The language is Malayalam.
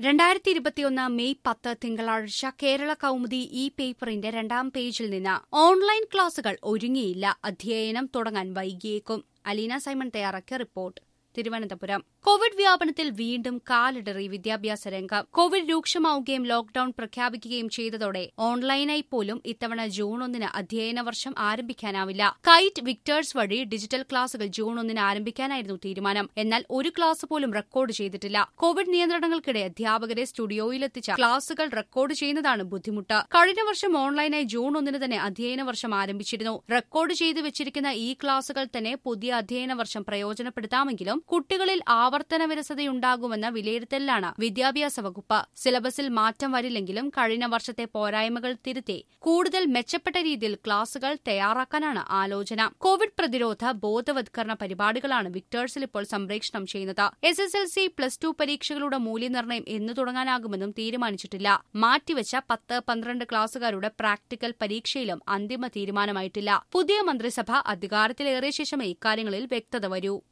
രണ്ടായിരത്തി ഇരുപത്തിയൊന്ന് മെയ് പത്ത് തിങ്കളാഴ്ച കേരള കൗമുദി ഇ പേപ്പറിന്റെ രണ്ടാം പേജിൽ നിന്ന് ഓൺലൈൻ ക്ലാസുകൾ ഒരുങ്ങിയില്ല അധ്യയനം തുടങ്ങാൻ വൈകിയേക്കും അലീന സൈമൺ തയ്യാറാക്കിയ റിപ്പോർട്ട് തിരുവനന്തപുരം കോവിഡ് വ്യാപനത്തിൽ വീണ്ടും കാലിടറി വിദ്യാഭ്യാസ രംഗം കോവിഡ് രൂക്ഷമാവുകയും ലോക്ഡൌൺ പ്രഖ്യാപിക്കുകയും ചെയ്തതോടെ ഓൺലൈനായി പോലും ഇത്തവണ ജൂൺ ഒന്നിന് അധ്യയന വർഷം ആരംഭിക്കാനാവില്ല കൈറ്റ് വിക്ടേഴ്സ് വഴി ഡിജിറ്റൽ ക്ലാസുകൾ ജൂൺ ഒന്നിന് ആരംഭിക്കാനായിരുന്നു തീരുമാനം എന്നാൽ ഒരു ക്ലാസ് പോലും റെക്കോർഡ് ചെയ്തിട്ടില്ല കോവിഡ് നിയന്ത്രണങ്ങൾക്കിടെ അധ്യാപകരെ സ്റ്റുഡിയോയിലെത്തിച്ച ക്ലാസുകൾ റെക്കോർഡ് ചെയ്യുന്നതാണ് ബുദ്ധിമുട്ട് കഴിഞ്ഞ വർഷം ഓൺലൈനായി ജൂൺ ഒന്നിന് തന്നെ അധ്യയന വർഷം ആരംഭിച്ചിരുന്നു റെക്കോർഡ് ചെയ്തു വെച്ചിരിക്കുന്ന ഈ ക്ലാസുകൾ തന്നെ പുതിയ അധ്യയന വർഷം പ്രയോജനപ്പെടുത്താമെങ്കിലും കുട്ടികളിൽ ആവർത്തന വിരസതയുണ്ടാകുമെന്ന വിലയിരുത്തലിലാണ് വിദ്യാഭ്യാസ വകുപ്പ് സിലബസിൽ മാറ്റം വരില്ലെങ്കിലും കഴിഞ്ഞ വർഷത്തെ പോരായ്മകൾ തിരുത്തി കൂടുതൽ മെച്ചപ്പെട്ട രീതിയിൽ ക്ലാസുകൾ തയ്യാറാക്കാനാണ് ആലോചന കോവിഡ് പ്രതിരോധ ബോധവത്കരണ പരിപാടികളാണ് വിക്ടേഴ്സിൽ ഇപ്പോൾ സംപ്രേഷണം ചെയ്യുന്നത് S S L C plus two പരീക്ഷകളുടെ മൂല്യനിർണ്ണയം എന്ന് തുടങ്ങാനാകുമെന്നും തീരുമാനിച്ചിട്ടില്ല മാറ്റിവെച്ച പത്ത് പന്ത്രണ്ട് ക്ലാസുകാരുടെ പ്രാക്ടിക്കൽ പരീക്ഷയിലും അന്തിമ തീരുമാനമായിട്ടില്ല പുതിയ മന്ത്രിസഭ അധികാരത്തിലേറിയ ശേഷമേ ഇക്കാര്യങ്ങളിൽ വ്യക്തത വരൂ